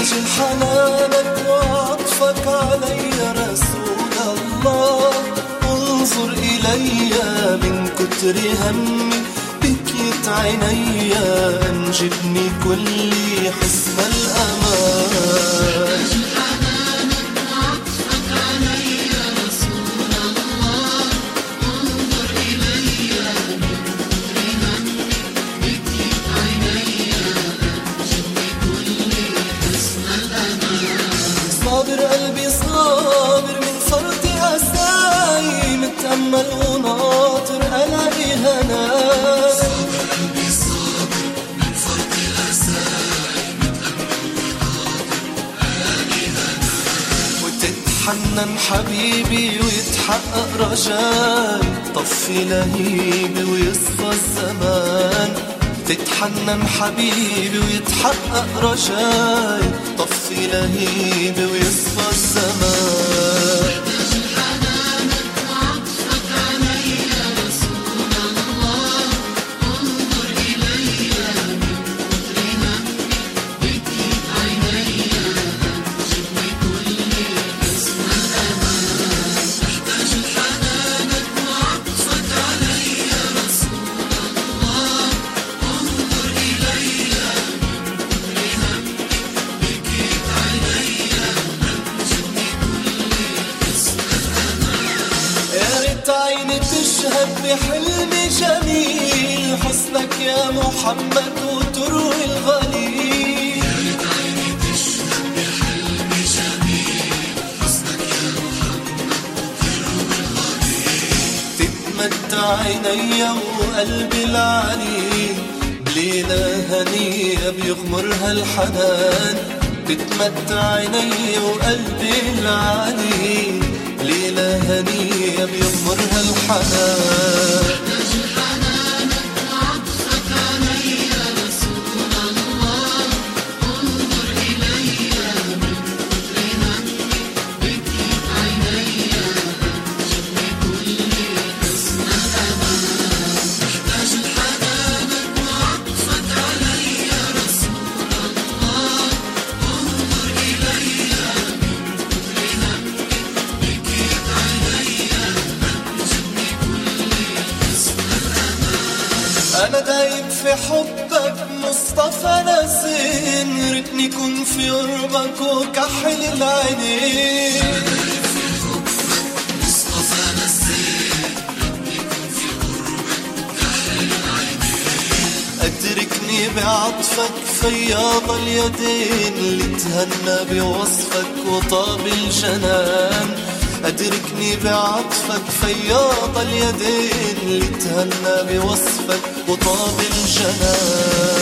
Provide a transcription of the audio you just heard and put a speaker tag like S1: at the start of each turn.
S1: محتاج حنانك وعطفك علي يا رسول الله انظر إلي من كتر همي بكيت عيني أنجبني كل حسن الأمان صابر قلبي صابر من فرط أساي متأمل وناطر ألاقي هناي وتتحنن حبيبي ويتحقق رجاي طفي لهيبي ويصفى الزمان تتحنن حبيبي ويتحقق رجاي طفي لهيبي ويصفى الزمان يا ريت عيني تشهد بحلم جميل حسنك يا محمد وتروي الغليل تتمتع عيني وقلبي العليل بليلة هنية بيغمرها الحنان تتمتع عيني وقلبي العليل ليلة هنية بيغمرها الحنان أنا دايب في حبك مصطفى نسين ريتني كن في قربك وكحل العينين أدركني بعطفك فياض اليدين اللي تهنى بوصفك وطاب الجنان أدركني بعطفك فياض اليدين اللي تهنى بوصفك وطاب الجنان